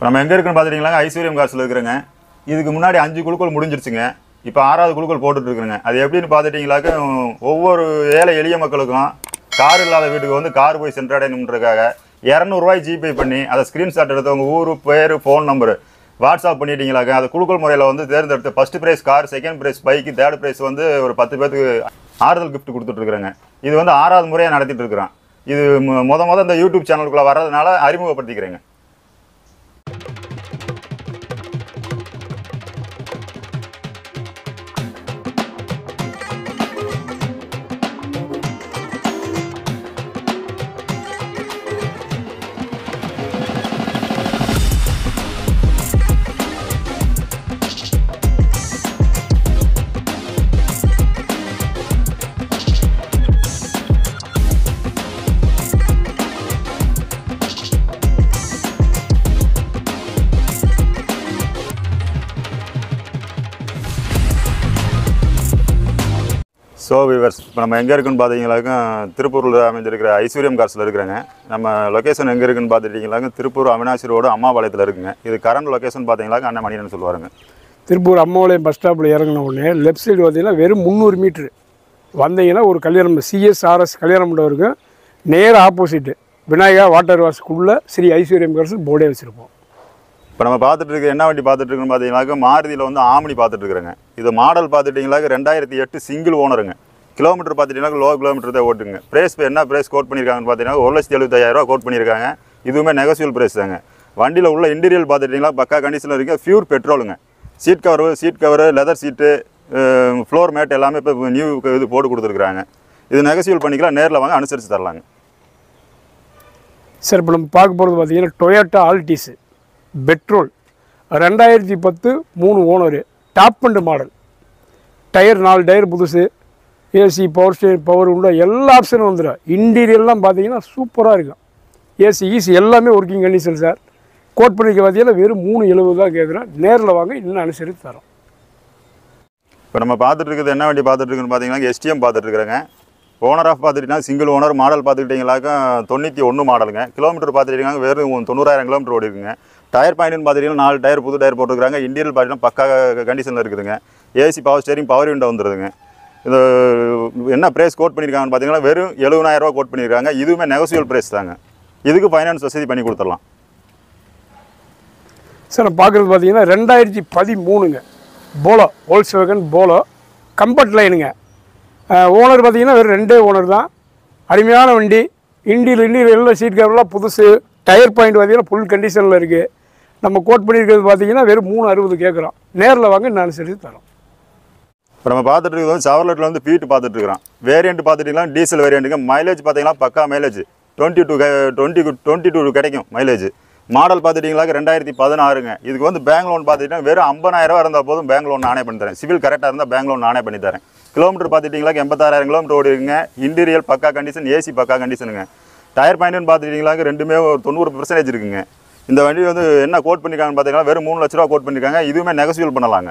இப்போ நம்ம எங்கே இருக்குன்னு பார்த்துட்டிங்களா ஐஸ்வர்யம் காசில் இருக்கிறேங்க இதுக்கு முன்னாடி அஞ்சு குழுக்கள் முடிஞ்சிருச்சுங்க இப்போ ஆறாவது குழுக்கள் போட்டுட்டு இருக்குங்க அது எப்படின்னு பார்த்துட்டிங்களாக்க ஒவ்வொரு ஏழை எளிய மக்களுக்கும் கார் இல்லாத வீட்டுக்கு வந்து கார் போய் சென்றடையணுன்றதுக்காக இரநூறுவாய் ஜிபே பண்ணி அதை ஸ்க்ரீன்ஷாட் எடுத்து உங்கள் ஊர் பேர் ஃபோன் நம்பரு வாட்ஸ்அப் பண்ணிட்டீங்களாக்க அது குழுக்கள் முறையில் வந்து தேர்ந்தெடுத்து first prize car second prize bike third prize வந்து ஒரு பத்து பேத்துக்கு ஆறுதல் gift கொடுத்துட்ருக்குறேங்க இது வந்து ஆறாவது முறையாக நடத்திட்டு இருக்கிறோம் இது மு- முத முத இந்த யூடியூப் சேனலுக்குள்ளே வர்றதுனால அறிமுகப்படுத்திக்கிறேங்க ஸோ விவர்ஸ் இப்போ நம்ம எங்கே இருக்குன்னு பார்த்தீங்கன்னாக்கா திருப்பூரில் அமைஞ்சிருக்கிற ஐஸ்வர்யம் காசில் இருக்கிறேங்க நம்ம லொக்கேஷன் எங்கே இருக்குன்னு பார்த்துட்டிங்களாக்க திருப்பூர் அவினாசி ரோடு அம்மாபாளையத்தில் இருக்குங்க இது கரண்ட் லொக்கேஷன் பார்த்தீங்களாக்க அண்ணன் மணியன் சொல்லுவாருங்க திருப்பூர் அம்மாவளையம் பஸ் ஸ்டாப்பில் இறங்கின உடனே லெஃப்ட் சைடு பார்த்தீங்கன்னா வெறும் முந்நூறு மீட்ரு வந்தீங்கன்னா ஒரு கல்யாணம் சிஎஸ்ஆர்எஸ் கல்யாண மண்டபம் இருக்கும் நேர் ஆப்போசிட்டு விநாயகா வாட்டர் வாஷ்க்குள்ளே ஸ்ரீ ஐஸ்வர்யம் கரசு போர்டே வச்சுருப்போம் இப்போ நம்ம பார்த்துட்டு இருக்க என்ன வண்டி பார்த்துட்டு இருக்குன்னு பார்த்தீங்கன்னாக்க மாருதியில் வந்து ஆம்னி பார்த்துட்டு இருக்கிறேங்க இது மாடல் பார்த்துட்டிங்களாக்க ரெண்டாயிரத்தி எட்டு சிங்கிள் ஓனருங்க கிலோமீட்டர் பார்த்துட்டிங்கன்னா லோ கிலோமீட்டர் தான் ஓட்டுங்க ப்ரைஸ் என்ன ப்ரைஸ் கோட் பண்ணியிருக்காங்கன்னு பார்த்தீங்கன்னா ஒரு லட்சத்தி எழுபத்தாயிரரூவா கோட் பண்ணியிருக்காங்க இதுவுமே நெகோசியல் ப்ரைஸ் தாங்க வண்டியில் உள்ள இன்டீரியல் பார்த்துட்டிங்களா பக்கா கண்டிஷனில் இருக்குது ஃபியூர் பெட்ரோலுங்க seat cover seat cover leather seat floor mat எல்லாமே இப்போ நியூ இது போட்டு கொடுத்துருக்குறாங்க இது நெகோசியல் பண்ணிக்கலாம் நேரில் வாங்க அனுசரித்து தரலாங்க சார் இப்போ நம்ம பார்க்க போகிறது பார்த்தீங்கன்னா டொயோட்டா ஆல்டிஸு பெட்ரோல் ரெண்டாயிரத்தி பத்து மூணு owner top end model tyre நாலு டயர் புதுசு ஏசி பவர் ஸ்டேர் பவர் உண்டா எல்லா ஆப்ஷனும் வந்துடும் இன்டீரியர்லாம் பார்த்தீங்கன்னா சூப்பராக இருக்கும் ஏசி ஈசி எல்லாமே ஒர்க்கிங் கண்டிஷன் சார் கோட் பண்ணிக்க பார்த்தீங்கன்னா வெறும் மூணு எழுபது தான் கேட்குறேன் நேரில் வாங்க இன்னும் அனுசரித்து தரோம் இப்போ நம்ம பார்த்துட்டு இருக்கிறது என்ன வண்டி பார்த்துட்டு இருக்குன்னு பார்த்தீங்கன்னா எஸ்டிஎம் பார்த்துட்டு இருக்கிறேங்க ஓனர் ஆஃப் பார்த்துட்டிங்கன்னா சிங்கிள் ஓனர் மாடல் பார்த்துக்கிட்டிங்களாக்கா தொண்ணூற்றி ஒன்று மாடலுங்க கிலோமீட்டர் பார்த்துட்டிங்கன்னா வெறும் தொண்ணூறாயிரம் கிலோமீட்டர் ஓடி இருக்குங்க டயர் பாயிண்ட்னு பார்த்துட்டிங்கன்னா நாலு டயர் புது டயர் போட்டுருக்காங்க இன்டீரியல் பார்த்தீங்கன்னா பக்கா கண்டிஷனில் இருக்குதுங்க AC power steering power window வந்துருதுங்க இது என்ன ப்ரைஸ் கோட் பண்ணியிருக்காங்கன்னு பார்த்தீங்கன்னா வெறும் 70000 ரூபா கோட் பண்ணியிருக்காங்க இதுவுமே நெகோசியல் ப்ரைஸ் தாங்க இதுக்கு ஃபைனான்ஸ் வசதி பண்ணி கொடுத்துடலாம் சார் நான் பார்க்குறது பார்த்தீங்கன்னா ரெண்டாயிரத்தி பதிமூணுங்க போலோ ஹோல்சேகன் போலோ கம்பர்ட் லைனுங்க ஓனர் பார்த்தீங்கன்னா வெறும் ரெண்டே ஓனர் தான் அருமையான வண்டி இண்டியில் இண்டியில் எல்லாம் சீட் கவர்லாம் புதுசு டயர் பாயிண்ட் பார்த்தீங்கன்னா ஃபுல் கண்டிஷனில் இருக்குது நம்ம கோட் பண்ணியிருக்கிறது பார்த்தீங்கன்னா வெறும் மூணு அறுபது கேட்குறோம் நேரில் வாங்க நான் அனுசரித்து தரோம் இப்போ நம்ம பார்த்துட்டு இருக்கிறது வந்து செவர்லெட்டில் வந்து பீட்டு பார்த்துட்டு இருக்கிறோம் வேரியண்ட் பார்த்துட்டிங்கன்னா டீசல் வேரியண்ட்டுங்க மைலேஜ் பார்த்தீங்கன்னா பக்கா mileage twenty two twenty twenty two கிடைக்கும் மைலேஜ் மாடல் பார்த்துட்டிங்களா ரெண்டாயிரத்தி பதினாறுங்க இதுக்கு வந்து பேங்க் லோன் பார்த்துட்டிங்கன்னா வெறும் 50000 ரூபா இருந்தால் போதும் பேங்க் லோன் நானே பண்ணி தரேன் சிவில் கரெக்டாக இருந்தால் பேங்க் லோன் நானே பண்ணி தரேன் கிலோமீட்டர் பார்த்துட்டிங்களா எண்பத்தாறாயிரம் கிலோமீட்டர் ஓடி இருக்குங்க இன்டீரியல் பக்கா கண்டிஷன் ஏசி பக்கா கண்டிஷனுங்க டயர் பாயிண்ட்னு பார்த்துட்டிங்களா ரெண்டுமே ஒரு தொண்ணூறு பர்சன்டேஜ் இருக்குங்க இந்த வண்டி வந்து என்ன கோட் பண்ணியிருக்காங்கன்னு பார்த்தீங்கன்னா வெறும் மூணு லட்ச ரூபா கோட் பண்ணியிருக்காங்க இதுவுமே நெகசியல் பண்ணலாங்க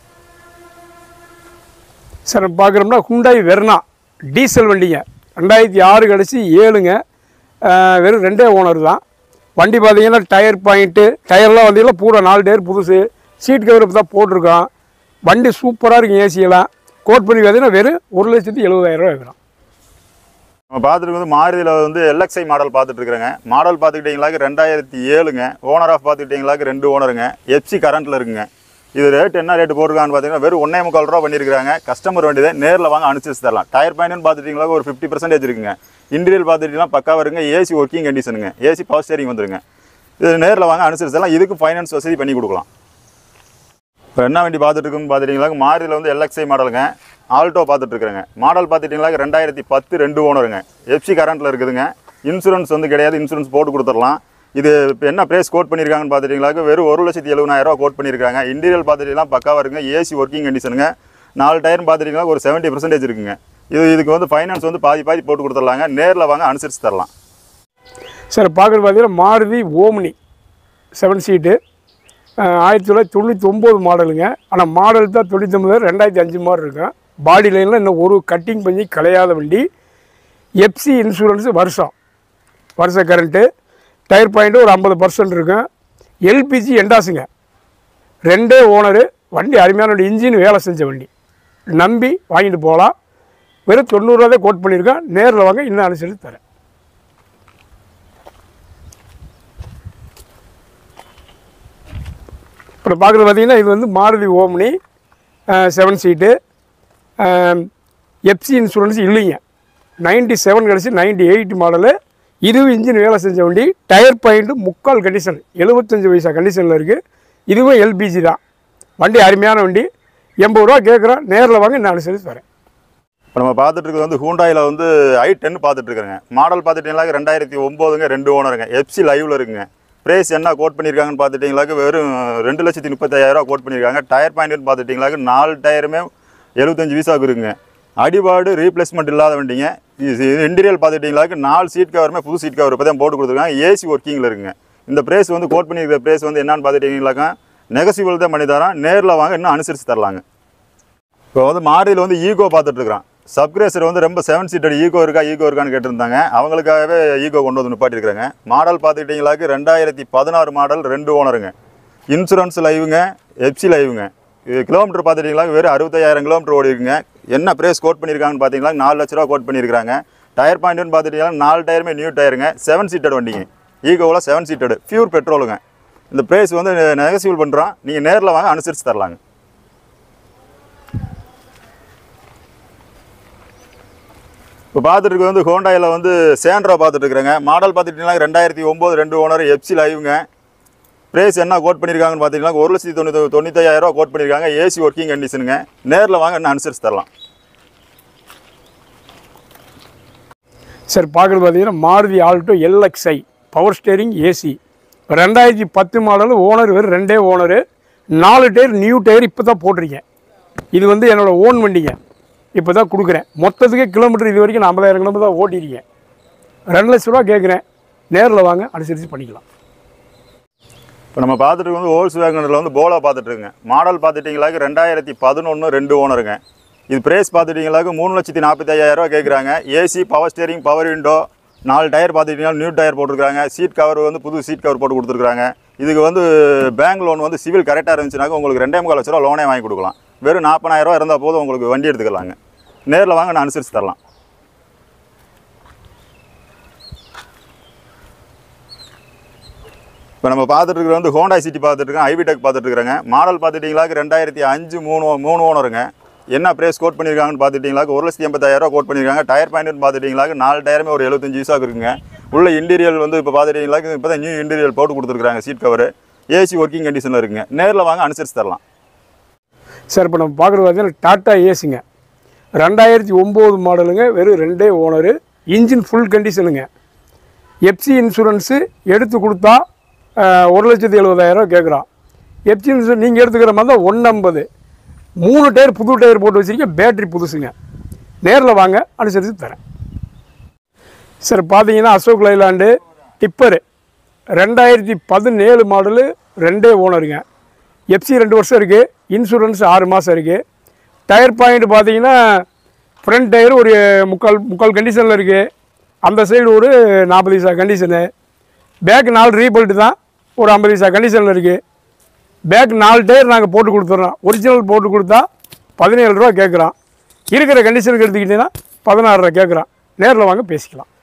சார் நம்ம பார்க்குறோம்னா ஹுண்டாய் வெர்னா டீசல் வண்டிங்க ரெண்டாயிரத்தி ஆறு கடைசி ஏழுங்க அஹ் வெறும் ரெண்டே ஓனர் தான் வண்டி பார்த்தீங்கன்னா டயர் பாயிண்ட்டு டயர்லாம் வந்தீங்கன்னா பூரா நாலு டயர் புதுசு சீட் கவர் இப்போ தான் போட்டிருக்கோம் வண்டி சூப்பராக இருக்கும் ஏசியெல்லாம் கோட் பண்ணி பார்த்தீங்கன்னா வெறும் ஒரு லட்சத்தி எழுபதாயிரம் ரூபா வைக்கிறோம் நம்ம பார்த்துட்டு வந்து மாருதியில் வந்து எல்எக்ஸ்ஐ மாடல் பார்த்துட்டு இருக்கிறேங்க மாடல் பார்த்துக்கிட்டிங்களாக்கு ரெண்டாயிரத்தி ஏழுங்க ஓனர் ஆஃப் பார்த்துக்கிட்டிங்களாக்கு ரெண்டு ஓனருங்க எஃப்சி கரண்ட்டில் இருக்குங்க இது ரேட் என்ன ரேட் போட்டிருக்கான்னு பார்த்தீங்கன்னா வெறும் ஒன்றே முக்கால் ரூபா பண்ணியிருக்காங்க கஸ்டமர் வண்டி தான் நேரில் வாங்க அனுசரிச்சு தரலாம் டயர் பாயிண்ட்னு பார்த்துட்டிங்களா ஒரு ஃபிஃப்டி பர்சன்டேஜ் இருக்குங்க இன்டீரியல் பார்த்துட்டிங்கன்னா பக்கா வருங்க ஏசி ஒர்க்கிங் கண்டிஷனுங்க ஏசி பவர் ஸ்டேரிங் வந்துருங்க இது நேரில் வாங்க அனுசரிச்சு தரலாம் இதுக்கு ஃபைனான்ஸ் வசதி பண்ணி கொடுக்கலாம் இப்போ என்ன வண்டி பார்த்துட்டு இருக்குன்னு பார்த்துட்டிங்களா மாருதியில் வந்து எல்எக்ஸ்ஐ மாடலுங்க ஆல்டோ பார்த்துட்டு இருக்கிறேங்க மாடல் பார்த்துட்டிங்களா ரெண்டாயிரத்தி பத்து ரெண்டு ஓனருங்க எஃப்சி கரண்ட்டில் இருக்குதுங்க இன்சூரன்ஸ் வந்து கிடையாது இன்சூரன்ஸ் போட்டு கொடுத்துடலாம் இது இப்போ என்ன ப்ரைஸ் கோட் பண்ணியிருக்காங்கன்னு பார்த்துட்டிங்களாக்க வெறும் ஒரு லட்சத்தி எழுபதாயிரம் ரூபா கோட் பண்ணியிருக்காங்க இன்டீரியல் பார்த்துட்டிங்கன்னா பக்காவாக இருக்குங்க ஏசி ஒர்க்கிங் கண்டிஷனுங்க நாலு டயர்னு பார்த்துட்டிங்கன்னா ஒரு செவன்ட்டி பர்சன்டேஜ் இருக்குங்க இது இதுக்கு வந்து ஃபைனான்ஸ் வந்து பாதி பாதி போட்டு கொடுத்துடலாங்க நேரில் வாங்க அனுசரித்து தரலாம் சார் பார்க்குறது பார்த்தீங்கன்னா மாருதி ஓம்னி செவன் சீட்டு ஆயிரத்தி தொள்ளாயிரத்தி தொண்ணூற்றி ஒம்பது மாடலுங்க ஆனால் மாடல் தான் தொண்ணூத்தொம்பது ரெண்டாயிரத்தி அஞ்சு மாடல் இருக்கும் பாடி லைனில் இன்னும் ஒரு கட்டிங் பண்ணி கலையாத வண்டி எஃப்சி இன்சூரன்ஸு வருஷம் வருஷ கரண்ட்டு டயர் பாயிண்ட்டு ஒரு ஐம்பது பர்சன்ட் இருக்கும் எல்பிஜி எண்டாஸுங்க ரெண்டே ஓனரு வண்டி அருமையான வண்டி இன்ஜின் வேலை செஞ்ச வண்டி நம்பி வாங்கிட்டு போகலாம் வெறும் தொண்ணூறுரூவா கோட் பண்ணியிருக்கேன் நேரில் வாங்க இன்னும் அனுசரித்து தரேன் இப்போ பார்க்குறது பார்த்தீங்கன்னா இது வந்து Maruti Omni seven seat FC insurance இல்லைங்க நைன்டி செவன் கிடச்சி நைன்டி எயிட் மாடலு இதுவும் இன்ஜின் வேலை செஞ்ச வண்டி டயர் பாயிண்ட்டு முக்கால் கண்டிஷன் எழுபத்தஞ்சு வயசா கண்டிஷனில் இருக்குது இதுவும் எல்பிஜி தான் வண்டி அருமையான வண்டி எண்பது ரூபா கேட்குறோம் நேரில் வாங்க நான் அனுசரித்து வரேன் இப்போ நம்ம பார்த்துட்டு இருக்கிறது வந்து ஹூண்டாயில் வந்து ஐ டென் பார்த்துட்டு இருக்கிறேங்க மாடல் பார்த்துட்டீங்களாக்க ரெண்டாயிரத்தி ஒம்போதுங்க ரெண்டு ஓனருங்க எஃப்சி லைவில் இருக்குங்க ப்ரைஸ் என்ன கோட் பண்ணியிருக்காங்கன்னு பார்த்துட்டிங்களாக்க வெறும் ரெண்டு லட்சத்தி முப்பத்தாயிரரூவா கோட் பண்ணியிருக்காங்க டயர் பாயிண்ட்னு பார்த்துட்டிங்களாக்க நாலு டயருமே எழுபத்தஞ்சு வீசாவுக்கு இருக்குங்க அடிபாடு ரீப்ளேஸ்மெண்ட் இல்லாத வண்டிங்க இன்டீரியல் பார்த்துட்டிங்களாக்க நாலு சீட் கவருமே புது சீட் கவர் இப்போ தான் போட்டு கொடுத்துருக்காங்க ஏசி ஒர்க்கிங்கில் இருக்குங்க இந்த ப்ரைஸ் வந்து கோட் பண்ணியிருக்கிற ப்ரைஸ் வந்து என்னன்னு பார்த்துட்டிங்களாக்கா நெகசிபிள் தான் பண்ணி தரோம் நேரில் வாங்க இன்னும் அனுசரித்து தரலாங்க இப்போ வந்து மாருதியில் வந்து ஈகோ பார்த்துட்டு இருக்கிறான் சப்கிரேசர் வந்து ரொம்ப செவன் சீட்டட் ஈகோ இருக்கா ஈகோ இருக்கான்னு கேட்டிருந்தாங்க அவங்களுக்காகவே ஈகோ கொண்டு வந்து நிப்பாட்டிருக்கிறாங்க மாடல் பார்த்துக்கிட்டிங்களாக்கு ரெண்டாயிரத்தி பதினாறு மாடல் ரெண்டு ஓனருங்க இன்சூரன்ஸ் லைவுங்க எஃப்சி லைவுங்க இது கிலோமீட்டர் பார்த்துட்டிங்களா வெறும் அறுபத்தாயிரம் கிலோமீட்டர் ஓடி இருக்குங்க என்ன ப்ரைஸ் கோட் பண்ணியிருக்காங்கன்னு பார்த்தீங்களா நாலு லட்ச ரூபா கோட் பண்ணியிருக்காங்க டயர் பாயிண்ட்னு பார்த்துட்டிங்கன்னா நாலு டயருமே நியூ டயருங்க செவன் சீட்டட் வண்டிங்க ஈகோவில் செவன் சீட்டடு பியூர் பெட்ரோலுங்க இந்த ப்ரைஸ் வந்து நெகசிபிள் பண்ணுறோம் நீங்கள் நேரில் வாங்க அனுசரித்து தரலாங்க இப்போ பார்த்துட்டு இருக்கிறது வந்து ஹோண்டாயில் வந்து சேண்ட்ரா பார்த்துட்டு இருக்கிறேங்க மாடல் பார்த்துட்டிங்கன்னா ரெண்டாயிரத்தி ஒம்பது ரெண்டு ஓனர் எஃப்சி லைவுங்க ப்ரைஸ் என்ன கோட் பண்ணியிருக்காங்கன்னு பார்த்தீங்கன்னா ஒரு லட்சத்தி தொண்ணூற்றி தொண்ணூத்தையாயிரம் ரூபா கோட் பண்ணியிருக்காங்க ஏசி ஒர்க்கிங் கண்டிஷனுங்க நேரில் வாங்க இன்னும் அனுசரித்து தரலாம் சார் பார்க்குறது பார்த்தீங்கன்னா Maruti Alto LXI power steering AC ரெண்டாயிரத்தி பத்து மாடல் ஓனர் வெறும் ரெண்டே ஓனரு நாலு டயர் நியூ டயர் இப்போ தான் போட்டிருக்கேன் இது வந்து என்னோடய ஓன் வண்டிங்க இப்போ தான் கொடுக்குறேன் மொத்தத்துக்கே கிலோமீட்டர் இது வரைக்கும் நான் ஐம்பதாயிரம் கிலோமீட்டர் தான் ஓட்டியிருக்கேன் ரெண்டு லட்ச ரூபா கேட்குறேன் நேரில் வாங்க அனுசரித்து பண்ணிக்கலாம் இப்போ நம்ம பார்த்துட்டு இருக்கிறது வந்து ஓல்ஸ் வேகனில் வந்து போலா பார்த்துட்டு இருக்குங்க மாடல் பார்த்துட்டிங்களாக்கு ரெண்டாயிரத்தி பதினொன்று ரெண்டு ஓனருங்க இது ப்ரைஸ் பார்த்துட்டிங்களாக்கு மூணு லட்சத்தி நாற்பத்தையாயிரரூவா கேட்குறாங்க AC power steering power window நாலு டயர் பார்த்துட்டிங்கன்னா நியூ டயர் போட்டிருக்காங்க சீட் கவர் வந்து புது சீட் கவர் போட்டு கொடுத்துருக்காங்க இதுக்கு வந்து பேங்க் லோன் வந்து சிவில் கரெக்டாக இருந்துச்சுனாக்க உங்களுக்கு ரெண்டே முக்கால் லட்ச ரூபா லோனே வாங்கி கொடுக்கலாம் வெறும் நாற்பதாயிரரூவா இருந்தால் போதும் உங்களுக்கு வண்டி எடுத்துக்கலாங்க நேரில் வாங்க நான் அனுசரித்து தரலாம் இப்போ நம்ம பார்த்துட்டு இருக்கிறது வந்து ஹோண்டா சிட்டி பார்த்துட்டு இருக்கோம் ஐவிடெக் பார்த்துட்டு இருக்கிறேங்க மாடல் பார்த்துட்டிங்களாக்கு ரெண்டாயிரத்தி அஞ்சு மூணு மூணு ஓனருங்க என்ன ப்ரைஸ் கோட் பண்ணியிருக்காங்கன்னு பார்த்துட்டிங்களாக்கு ஒரு லட்சத்தி எண்பத்தாயிரரூவா கோட் பண்ணியிருக்காங்க டயர் பாயிண்ட்னு பார்த்துட்டிங்களாக்கு நாலு டயருமே ஒரு எழுபத்தஞ்சு வீசாக இருக்குங்க உள்ள இன்டீரியல் வந்து இப்போ பார்த்துட்டிங்களாக்கு இப்போ தான் நியூ இன்டீரியல் போட்டு கொடுத்துருக்காங்க சீட் கவர் ஏசி ஒர்க்கிங் கண்டிஷனில் இருக்குங்க நேரில் வாங்க அனுசரித்து தரலாம் சார் இப்போ நம்ம பார்க்குறது பார்த்தீங்கன்னா டாட்டா ஏசிங்க ரெண்டாயிரத்தி ஒம்பது மாடலுங்க வெறும் ரெண்டே ஓனரு இன்ஜின் ஃபுல் கண்டிஷனுங்க எஃப்சி இன்சூரன்ஸு எடுத்து கொடுத்தா அஹ், ஒரு லட்சத்தி எழுபதாயிரம் கேட்குறான் எஃப்சி இன்சூரன்ஸ் நீங்கள் எடுத்துக்கிற மாதிரி தான் ஒன்று ஐம்பது மூணு டயர் புது டயர் போட்டு வச்சிருக்கேன் பேட்டரி புதுசுங்க நேரில் வாங்க அனுசரித்து தரேன் சார் பார்த்தீங்கன்னா அசோக் லைலாண்டு டிப்பரு ரெண்டாயிரத்தி பதினேழு மாடலு ரெண்டே ஓனருங்க எஃப்சி ரெண்டு வருஷம் இருக்குது இன்சூரன்ஸ் ஆறு மாதம் இருக்குது டயர் பாயிண்ட் பார்த்தீங்கன்னா ஃப்ரண்ட் டயர் ஒரு முக்கால் முக்கால் கண்டிஷனில் இருக்குது அந்த சைடு ஒரு நாற்பது பைசா கண்டிஷனு பேக் நாலு ரீபல்ட்டு தான் ஒரு ஐம்பது பைசா கண்டிஷனில் இருக்குது பேக் நாலு டயர் நாங்கள் போட்டு கொடுத்துட்றோம் ஒரிஜினல் போட்டு கொடுத்தா பதினேழு ரூபா கேட்குறோம் இருக்கிற கண்டிஷனுக்கு எடுத்துக்கிட்டிங்கன்னா பதினாறு ரூபா கேட்குறோம் நேரில் வாங்க பேசிக்கலாம்